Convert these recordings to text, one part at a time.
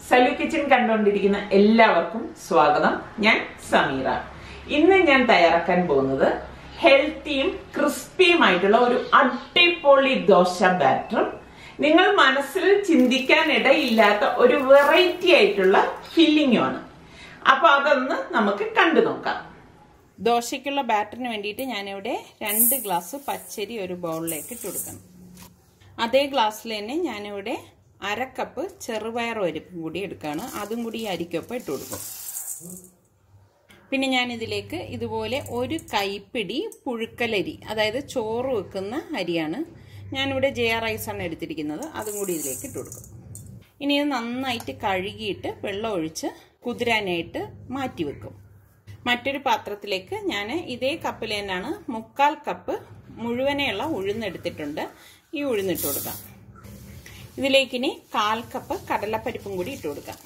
സലു kitchen കണ്ടുകൊണ്ടിരിക്കുന്ന എല്ലാവർക്കും സ്വാഗതം ഞാൻ സമീറ ഇന്ന് ഞാൻ തയ്യാറാക്കാൻ പോകുന്നത് ഹെൽത്തിയും ക്രിസ്പിയുമായിട്ടുള്ള ഒരു അടിപൊളി ദോശ ബാറ്ററും നിങ്ങൾ മനസ്സിൽ ചിന്തിക്കാൻ ഇടയില്ലാത്ത ഒരു വെറൈറ്റി ആയിട്ടുള്ള ഫില്ലിങ്ങുമാണ് അപ്പൊ അതൊന്ന് നമുക്ക് കണ്ടു നോക്കാം ദോശയ്ക്കുള്ള ബാറ്ററിന് വേണ്ടിയിട്ട് ഞാനിവിടെ രണ്ട് ഗ്ലാസ് പച്ചരി ഒരു ബൗളിലേക്ക് ഇട്ട് കൊടുക്കണം അതേ ഗ്ലാസ്സിൽ തന്നെ ഞാനിവിടെ അര കപ്പ് ചെറുപയർ പരിപ്പും കൂടി എടുക്കുകയാണ് അതും കൂടി ഈ അരിക്കൊപ്പം ഇട്ട് കൊടുക്കും പിന്നെ ഞാൻ ഇതിലേക്ക് ഇതുപോലെ ഒരു കൈപ്പിടി പുഴുക്കലരി അതായത് ചോറ് വെക്കുന്ന അരിയാണ് ഞാനിവിടെ ജെ ആർ റൈസാണ് എടുത്തിരിക്കുന്നത് അതും കൂടി ഇതിലേക്ക് ഇട്ട് കൊടുക്കും ഇനി ഇത് നന്നായിട്ട് കഴുകിയിട്ട് വെള്ളം ഒഴിച്ച് കുതിരാനായിട്ട് മാറ്റി വെക്കും മറ്റൊരു പാത്രത്തിലേക്ക് ഞാൻ ഇതേ കപ്പിൽ തന്നെയാണ് മുക്കാൽ കപ്പ് മുഴുവനെയുള്ള ഉഴുന്നെടുത്തിട്ടുണ്ട് ഈ ഉഴുന്നിട്ട് കൊടുക്കാം ഇതിലേക്ക് ഇനി കാൽ കപ്പ് കടലപ്പരിപ്പും കൂടി ഇട്ട് കൊടുക്കാം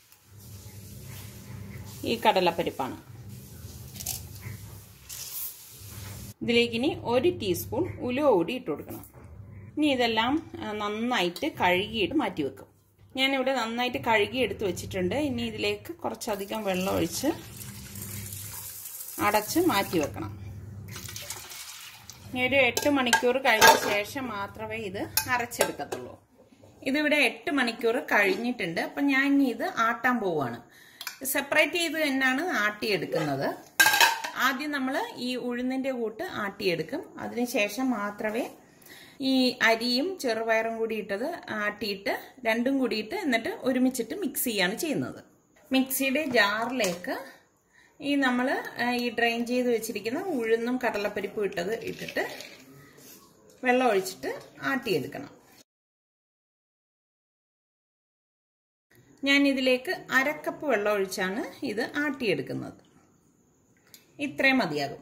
ഈ കടലപ്പരിപ്പാണ് ഇതിലേക്ക് ഇനി ഒരു ടീസ്പൂൺ ഉലുവ കൂടി ഇട്ട് കൊടുക്കണം ഇനി ഇതെല്ലാം നന്നായിട്ട് കഴുകിയിട്ട് മാറ്റി വെക്കും ഞാനിവിടെ നന്നായിട്ട് കഴുകി എടുത്ത് വെച്ചിട്ടുണ്ട് ഇനി ഇതിലേക്ക് കുറച്ചധികം വെള്ളം ഒഴിച്ച് അടച്ച് മാറ്റി വെക്കണം ഇനി ഒരു എട്ട് മണിക്കൂർ കഴിഞ്ഞ ശേഷം മാത്രമേ ഇത് അരച്ചെടുക്കത്തുള്ളൂ ഇതിവിടെ എട്ട് മണിക്കൂർ കഴിഞ്ഞിട്ടുണ്ട് അപ്പം ഞാൻ ഇനി ഇത് ആട്ടാൻ പോവുകയാണ് സെപ്പറേറ്റ് ചെയ്ത് തന്നെയാണ് ആട്ടിയെടുക്കുന്നത് ആദ്യം നമ്മൾ ഈ ഉഴുന്നിൻ്റെ കൂട്ട് ആട്ടിയെടുക്കും അതിനുശേഷം മാത്രമേ ഈ അരിയും ചെറുപയറും കൂടി ഇട്ടത് ആട്ടിയിട്ട് രണ്ടും കൂടിയിട്ട് എന്നിട്ട് ഒരുമിച്ചിട്ട് മിക്സ് ചെയ്യാണ് ചെയ്യുന്നത് മിക്സിയുടെ ജാറിലേക്ക് ഈ നമ്മൾ ഈ ഡ്രെയിൻ ചെയ്ത് വെച്ചിരിക്കുന്ന ഉഴുന്നും കടലപ്പരിപ്പും ഇട്ടത് ഇട്ടിട്ട് വെള്ളം ഒഴിച്ചിട്ട് ആട്ടിയെടുക്കണം ഞാൻ ഇതിലേക്ക് അരക്കപ്പ് വെള്ളം ഒഴിച്ചാണ് ഇത് ആട്ടിയെടുക്കുന്നത് ഇത്രയും മതിയാകും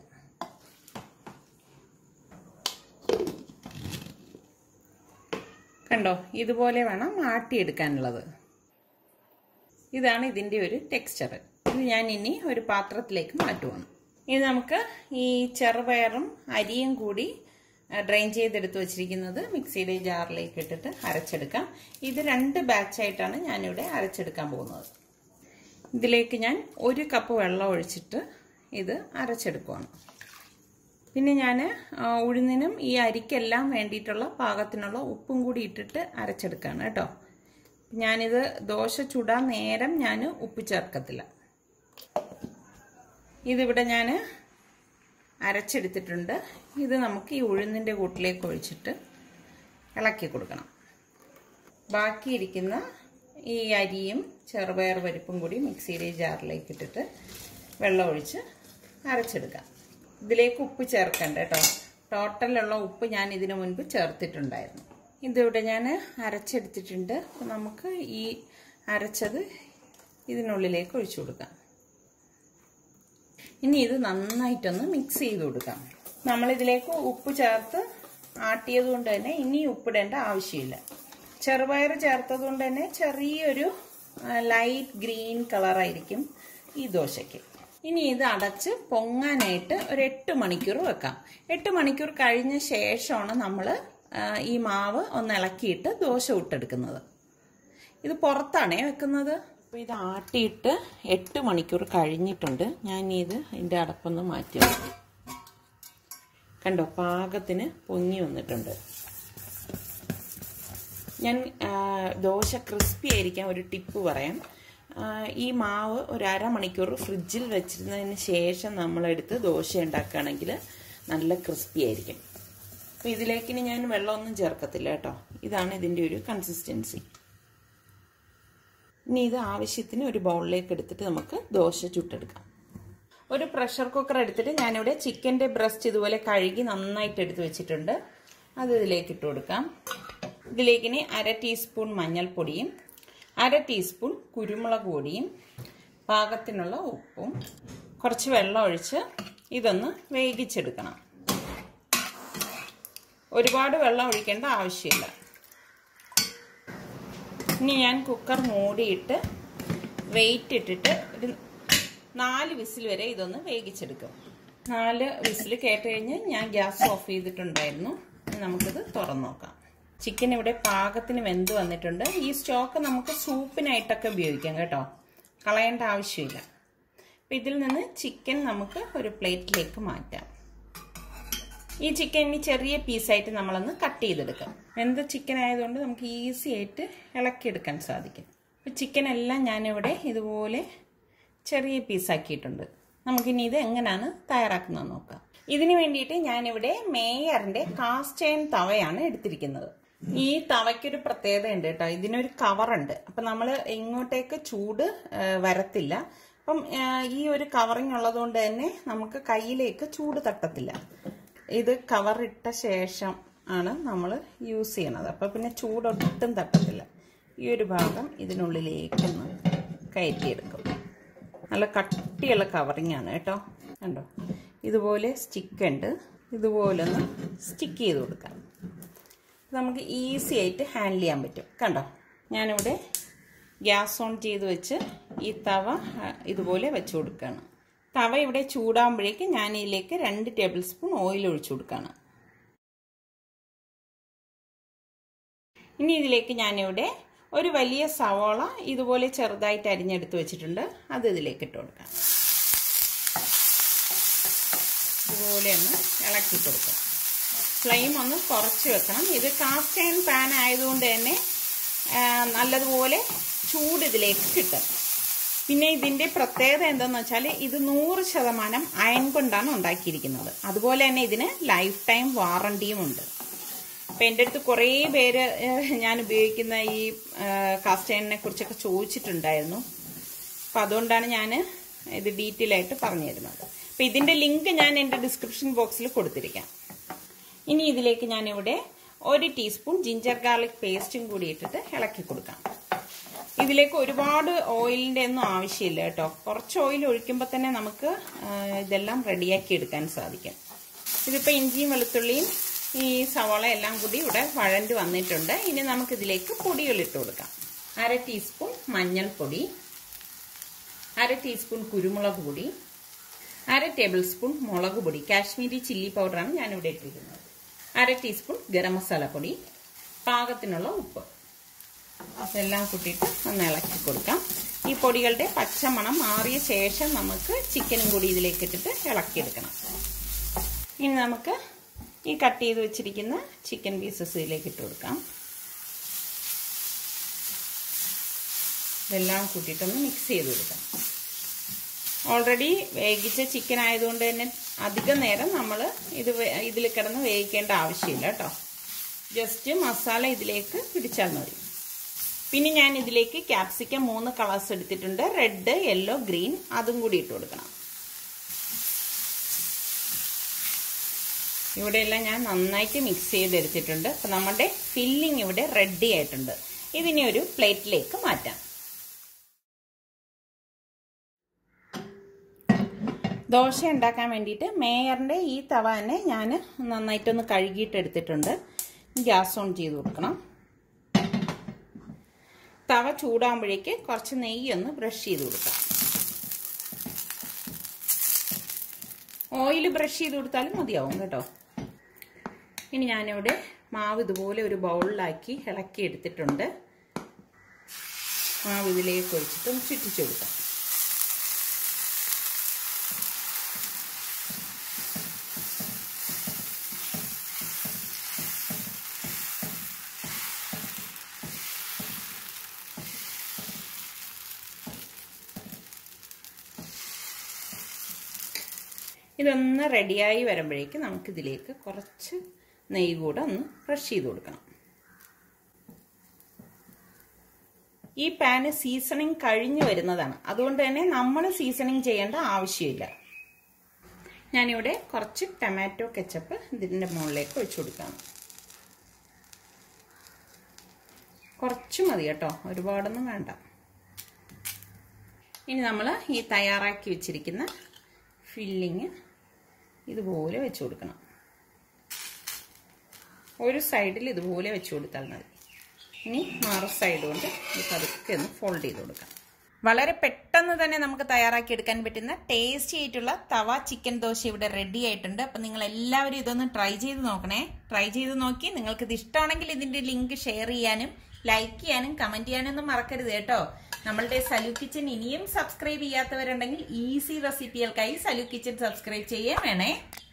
കണ്ടോ ഇതുപോലെ വേണം ആട്ടിയെടുക്കാനുള്ളത് ഇതാണ് ഇതിൻ്റെ ഒരു ടെക്സ്ചർ ഇത് ഞാൻ ഇനി ഒരു പാത്രത്തിലേക്ക് മാറ്റുവാണ് ഇത് നമുക്ക് ഈ ചെറുപയറും അരിയും കൂടി ഡ്രെയിൻ ചെയ്തെടുത്ത് വെച്ചിരിക്കുന്നത് മിക്സിയുടെ ജാറിലേക്ക് ഇട്ടിട്ട് അരച്ചെടുക്കാം ഇത് രണ്ട് ബാച്ചായിട്ടാണ് ഞാനിവിടെ അരച്ചെടുക്കാൻ പോകുന്നത് ഇതിലേക്ക് ഞാൻ ഒരു കപ്പ് വെള്ളം ഒഴിച്ചിട്ട് ഇത് അരച്ചെടുക്കുവാണ് പിന്നെ ഞാൻ ഉഴുന്നിനും ഈ അരിക്കെല്ലാം വേണ്ടിയിട്ടുള്ള പാകത്തിനുള്ള ഉപ്പും കൂടി ഇട്ടിട്ട് അരച്ചെടുക്കുകയാണ് കേട്ടോ ഞാനിത് ദോശ ചുടാൻ നേരം ഞാൻ ഉപ്പ് ചേർക്കത്തില്ല ഇതിവിടെ ഞാൻ അരച്ചെടുത്തിട്ടുണ്ട് ഇത് നമുക്ക് ഈ ഉഴുന്നിൻ്റെ കൂട്ടിലേക്ക് ഒഴിച്ചിട്ട് ഇളക്കി കൊടുക്കണം ബാക്കിയിരിക്കുന്ന ഈ അരിയും ചെറുപയർ പരിപ്പും കൂടി മിക്സിയുടെ ജാറിലേക്ക് ഇട്ടിട്ട് വെള്ളം ഒഴിച്ച് അരച്ചെടുക്കാം ഇതിലേക്ക് ഉപ്പ് ചേർക്കണ്ട കേട്ടോ ടോട്ടലുള്ള ഉപ്പ് ഞാൻ ഇതിനു മുൻപ് ചേർത്തിട്ടുണ്ടായിരുന്നു ഇതിവിടെ ഞാൻ അരച്ചെടുത്തിട്ടുണ്ട് അപ്പോൾ നമുക്ക് ഈ അരച്ചത് ഇതിനുള്ളിലേക്ക് ഒഴിച്ചു കൊടുക്കാം ഇനി ഇത് നന്നായിട്ടൊന്ന് മിക്സ് ചെയ്ത് കൊടുക്കാം നമ്മളിതിലേക്ക് ഉപ്പ് ചേർത്ത് ആട്ടിയത് കൊണ്ട് തന്നെ ഇനി ഉപ്പിടേണ്ട ആവശ്യമില്ല ചെറുപയർ ചേർത്തത് കൊണ്ട് തന്നെ ചെറിയൊരു ലൈറ്റ് ഗ്രീൻ കളറായിരിക്കും ഈ ദോശയ്ക്ക് ഇനി ഇത് അടച്ച് പൊങ്ങാനായിട്ട് ഒരു എട്ട് മണിക്കൂർ വെക്കാം എട്ട് മണിക്കൂർ കഴിഞ്ഞ ശേഷമാണ് നമ്മൾ ഈ മാവ് ഒന്ന് ഇളക്കിയിട്ട് ദോശ ഇട്ടെടുക്കുന്നത് ഇത് പുറത്താണേ വെക്കുന്നത് അപ്പോൾ ഇത് ആട്ടിയിട്ട് എട്ട് മണിക്കൂർ കഴിഞ്ഞിട്ടുണ്ട് ഞാൻ ഇത് അതിൻ്റെ അടപ്പൊന്ന് മാറ്റി വെക്കും കണ്ടോ പാകത്തിന് പൊങ്ങി വന്നിട്ടുണ്ട് ഞാൻ ദോശ ക്രിസ്പി ആയിരിക്കാൻ ഒരു ടിപ്പ് പറയാം ഈ മാവ് ഒരു അരമണിക്കൂർ ഫ്രിഡ്ജിൽ വെച്ചിരുന്നതിന് ശേഷം നമ്മളെടുത്ത് ദോശ ഉണ്ടാക്കുകയാണെങ്കിൽ നല്ല ക്രിസ്പി ആയിരിക്കും അപ്പോൾ ഇതിലേക്ക് ഇനി ഞാൻ വെള്ളമൊന്നും ചേർക്കത്തില്ല കേട്ടോ ഇതാണ് ഇതിൻ്റെ ഒരു കൺസിസ്റ്റൻസി ഇനി ഇത് ആവശ്യത്തിന് ഒരു ബൗളിലേക്ക് എടുത്തിട്ട് നമുക്ക് ദോശ ചുട്ടെടുക്കാം ഒരു പ്രഷർ കുക്കർ എടുത്തിട്ട് ഞാനിവിടെ ചിക്കൻ്റെ ബ്രസ്റ്റ് ഇതുപോലെ കഴുകി നന്നായിട്ട് എടുത്ത് വെച്ചിട്ടുണ്ട് അത് ഇതിലേക്ക് ഇട്ട് കൊടുക്കാം ഇതിലേക്ക് ഇനി അര ടീസ്പൂൺ മഞ്ഞൾപ്പൊടിയും അര ടീസ്പൂൺ കുരുമുളക് പൊടിയും പാകത്തിനുള്ള ഉപ്പും കുറച്ച് വെള്ളം ഒഴിച്ച് ഇതൊന്ന് വേവിച്ചെടുക്കണം ഒരുപാട് വെള്ളം ഒഴിക്കേണ്ട ആവശ്യമില്ല ഇനി ഞാൻ കുക്കർ മൂടിയിട്ട് വെയിറ്റ് ഇട്ടിട്ട് ഒരു നാല് വിസിൽ വരെ ഇതൊന്ന് വേവിച്ചെടുക്കും നാല് വിസിൽ കേട്ട് കഴിഞ്ഞ് ഞാൻ ഗ്യാസ് ഓഫ് ചെയ്തിട്ടുണ്ടായിരുന്നു നമുക്കിത് തുറന്നു നോക്കാം ചിക്കൻ ഇവിടെ പാകത്തിന് വെന്ത് വന്നിട്ടുണ്ട് ഈ സ്റ്റോക്ക് നമുക്ക് സൂപ്പിനായിട്ടൊക്കെ ഉപയോഗിക്കാം കേട്ടോ കളയേണ്ട ആവശ്യമില്ല അപ്പം ഇതിൽ നിന്ന് ചിക്കൻ നമുക്ക് ഒരു പ്ലേറ്റിലേക്ക് മാറ്റാം ഈ ചിക്കൻ ഇനി ചെറിയ പീസായിട്ട് നമ്മളൊന്ന് കട്ട് ചെയ്തെടുക്കാം വെന്ത ചിക്കൻ ആയതുകൊണ്ട് നമുക്ക് ഈസി ആയിട്ട് ഇളക്കിയെടുക്കാൻ സാധിക്കും അപ്പോൾ ചിക്കൻ എല്ലാം ഞാനിവിടെ ഇതുപോലെ ചെറിയ പീസാക്കിയിട്ടുണ്ട് നമുക്കിനി ഇത് എങ്ങനെയാണ് തയ്യാറാക്കുന്നത് നോക്കാം ഇതിനു വേണ്ടിയിട്ട് ഞാനിവിടെ മേയറിന്റെ കാസ്റ്റ് അയൺ തവയാണ് എടുത്തിരിക്കുന്നത് ഈ തവയ്ക്കൊരു പ്രത്യേകത ഉണ്ട് കേട്ടോ ഇതിനൊരു കവറുണ്ട് അപ്പം നമ്മൾ ഇങ്ങോട്ടേക്ക് ചൂട് ആ, വരത്തില്ല അപ്പം ആ, ഈ ഒരു കവറിങ് ഉള്ളതുകൊണ്ട് തന്നെ നമുക്ക് കയ്യിലേക്ക് ചൂട് തട്ടത്തില്ല ഇത് കവറിട്ട ശേഷം ആണ് നമ്മൾ യൂസ് ചെയ്യണത് അപ്പം പിന്നെ ചൂടൊട്ടും തട്ടത്തില്ല ഈ ഒരു ഭാഗം ഇതിനുള്ളിലേക്കൊന്ന് കയറ്റിയെടുക്കും നല്ല കട്ടിയുള്ള കവറിങ് ആണ് കേട്ടോ കണ്ടോ ഇതുപോലെ സ്റ്റിക്ക് ഉണ്ട് ഇതുപോലെ ഒന്ന് സ്റ്റിക്ക് ചെയ്ത് കൊടുക്കാം നമുക്ക് ഈസി ആയിട്ട് ഹാൻഡിൽ ചെയ്യാൻ പറ്റും കണ്ടോ ഞാനിവിടെ ഗ്യാസ് ഓൺ ചെയ്ത് വെച്ച് ഈ തവ ആ, ഇതുപോലെ വെച്ച് കൊടുക്കുകയാണ് തവ ഇവിടെ ചൂടാകുമ്പോഴേക്ക് ഞാൻ ഇതിലേക്ക് രണ്ട് ടേബിൾ സ്പൂൺ ഓയിൽ ഒഴിച്ചു കൊടുക്കുകയാണ് ഇനി ഇതിലേക്ക് ഞാനിവിടെ ഒരു വലിയ സവോള ഇതുപോലെ ചെറുതായിട്ട് അരിഞ്ഞെടുത്ത് വെച്ചിട്ടുണ്ട് അത് ഇതിലേക്ക് ഇട്ട് കൊടുക്കാം ഇതുപോലെ ഒന്ന് ഇളക്കി കൊടുക്കാം ഫ്ലെയിം ഒന്ന് കുറച്ച് വെക്കണം ഇത് കാസ്റ്റ് അയൺ പാൻ ആയതുകൊണ്ട് തന്നെ ആ, നല്ലതുപോലെ ചൂട് ഇതിലേക്ക് കിട്ടും പിന്നെ ഇതിന്റെ പ്രത്യേകത എന്താണെന്ന് വെച്ചാൽ ഇത് നൂറ് ശതമാനം അയൺ കൊണ്ടാണ് ഉണ്ടാക്കിയിരിക്കുന്നത് അതുപോലെ തന്നെ ഇതിന് ലൈഫ് ടൈം വാറണ്ടിയും ഉണ്ട് അപ്പം എൻ്റെ അടുത്ത് കുറേ പേര് ഏഹ്, ഞാൻ ഉപയോഗിക്കുന്ന ഈ കാസ്റ്റ് അയണിനെ കുറിച്ചൊക്കെ ചോദിച്ചിട്ടുണ്ടായിരുന്നു അപ്പം അതുകൊണ്ടാണ് ഞാൻ ഇത് ഡീറ്റെയിൽ ആയിട്ട് പറഞ്ഞു തരുന്നത് അപ്പം ഇതിന്റെ ലിങ്ക് ഞാൻ എൻ്റെ ഡിസ്ക്രിപ്ഷൻ ബോക്സിൽ കൊടുത്തിരിക്കാം ഇനി ഇതിലേക്ക് ഞാനിവിടെ ഒരു ടീസ്പൂൺ ജിഞ്ചർ ഗാർലിക് പേസ്റ്റും കൂടി ഇട്ടിട്ട് ഇളക്കി കൊടുക്കാം ഇതിലേക്ക് ഒരുപാട് ഓയിലിൻ്റെ ഒന്നും ആവശ്യമില്ല കേട്ടോ കുറച്ച് ഓയിൽ ഒഴിക്കുമ്പോൾ തന്നെ നമുക്ക് ആ, ഇതെല്ലാം റെഡിയാക്കി എടുക്കാൻ സാധിക്കും ഇതിപ്പോൾ ഇഞ്ചിയും വെളുത്തുള്ളിയും ഈ സവാള എല്ലാം കൂടി ഇവിടെ വഴണ്ട് വന്നിട്ടുണ്ട് ഇനി നമുക്കിതിലേക്ക് പൊടികൾ ഇട്ട് കൊടുക്കാം അര ടീസ്പൂൺ മഞ്ഞൾപ്പൊടി അര ടീസ്പൂൺ കുരുമുളക് പൊടി അര ടേബിൾ സ്പൂൺ മുളക് പൊടി കാശ്മീരി ചില്ലി പൗഡറാണ് ഞാനിവിടെ ഇട്ടിരിക്കുന്നത് അര ടീസ്പൂൺ ഗരം മസാല പൊടി പാകത്തിനുള്ള ഉപ്പ് ഇതെല്ലാം കൂട്ടിയിട്ട് ഒന്ന് ഇളക്കി കൊടുക്കാം ഈ പൊടികളുടെ പച്ചമണം മാറിയ ശേഷം നമുക്ക് ചിക്കനും കൂടി ഇതിലേക്ക് ഇട്ടിട്ട് ഇളക്കിയെടുക്കണം ഇനി നമുക്ക് ഈ കട്ട് ചെയ്ത് വെച്ചിരിക്കുന്ന ചിക്കൻ പീസസ് ഇതിലേക്ക് ഇട്ട് കൊടുക്കാം ഇതെല്ലാം കൂട്ടിയിട്ടൊന്ന് മിക്സ് ചെയ്ത് കൊടുക്കാം ഓൾറെഡി വേവിച്ച ചിക്കൻ ആയതുകൊണ്ട് തന്നെ അധിക നേരം നമ്മൾ ഇത് ഇതിൽ കിടന്ന് വേവിക്കേണ്ട ആവശ്യമില്ല കേട്ടോ ജസ്റ്റ് മസാല ഇതിലേക്ക് പിടിച്ചാൽ മതി പിന്നെ ഞാൻ ഇതിലേക്ക് ക്യാപ്സിക്കം മൂന്ന് കളേഴ്സ് എടുത്തിട്ടുണ്ട് റെഡ് യെല്ലോ ഗ്രീൻ അതും കൂടി ഇട്ട് കൊടുക്കണം ഇവിടെയെല്ലാം ഞാൻ നന്നായിട്ട് മിക്സ് ചെയ്തെടുത്തിട്ടുണ്ട് അപ്പം നമ്മുടെ ഫില്ലിംഗ് ഇവിടെ റെഡി ആയിട്ടുണ്ട് ഇതിനെ ഒരു പ്ലേറ്റിലേക്ക് മാറ്റാം ദോശ ഉണ്ടാക്കാൻ വേണ്ടിയിട്ട് മേയറിൻ്റെ ഈ തവ തന്നെ ഞാൻ നന്നായിട്ടൊന്ന് കഴുകിയിട്ട് എടുത്തിട്ടുണ്ട് ഗ്യാസ് ഓൺ ചെയ്ത് കൊടുക്കണം തവ ചൂടാകുമ്പോഴേക്ക് കുറച്ച് നെയ്യൊന്ന് ബ്രഷ് ചെയ്ത് കൊടുക്കാം ഓയിൽ ബ്രഷ് ചെയ്ത് കൊടുത്താലും മതിയാവും കേട്ടോ ഇനി ഞാനിവിടെ മാവ് ഇതുപോലെ ഒരു ബൗളിലാക്കി ഇളക്കി എടുത്തിട്ടുണ്ട് മാവ് ഇതിലേക്ക് ഒഴിച്ചിട്ട് ഒന്ന് ചുറ്റിച്ചു കൊടുക്കാം ഇതൊന്ന് റെഡിയായി വരുമ്പോഴേക്ക് നമുക്കിതിലേക്ക് കുറച്ച് നെയ്യ് കൂടെ ഒന്ന് ബ്രഷ് ചെയ്ത് കൊടുക്കണം ഈ പാന് സീസണിങ് കഴിഞ്ഞു വരുന്നതാണ് അതുകൊണ്ട് തന്നെ നമ്മൾ സീസണിങ് ചെയ്യേണ്ട ആവശ്യമില്ല ഞാനിവിടെ കുറച്ച് ടൊമാറ്റോ കെച്ചപ്പ് ഇതിൻ്റെ മുകളിലേക്ക് ഒഴിച്ചു കൊടുക്കാം കുറച്ച് മതി കേട്ടോ ഒരുപാടൊന്നും വേണ്ട ഇനി നമ്മൾ ഈ തയ്യാറാക്കി വെച്ചിരിക്കുന്ന ഫില്ലിങ് ഇതുപോലെ വെച്ച് കൊടുക്കണം ഒരു സൈഡിൽ ഇതുപോലെ വെച്ച് കൊടുത്താൽ മതി ഇനി മറു സൈഡ് കൊണ്ട് ഈ പതുക്കെ ഒന്ന് ഫോൾഡ് ചെയ്ത് കൊടുക്കാം വളരെ പെട്ടെന്ന് തന്നെ നമുക്ക് തയ്യാറാക്കി എടുക്കാൻ പറ്റുന്ന ടേസ്റ്റി ആയിട്ടുള്ള തവ ചിക്കൻ ദോശ ഇവിടെ റെഡി ആയിട്ടുണ്ട് അപ്പം നിങ്ങൾ എല്ലാവരും ഇതൊന്ന് ട്രൈ ചെയ്ത് നോക്കണേ ട്രൈ ചെയ്ത് നോക്കി നിങ്ങൾക്ക് ഇത് ഇഷ്ടമാണെങ്കിൽ ഇതിന്റെ ലിങ്ക് ഷെയർ ചെയ്യാനും ലൈക്ക് ചെയ്യാനും കമന്റ് ചെയ്യാനും ഒന്നും മറക്കരുത് കേട്ടോ നമ്മളുടെ സലു കിച്ചൻ ഇനിയും സബ്സ്ക്രൈബ് ചെയ്യാത്തവരുണ്ടെങ്കിൽ ഈസി റെസിപ്പികൾക്കായി സലു കിച്ചൻ സബ്സ്ക്രൈബ് ചെയ്യാൻ വേണേ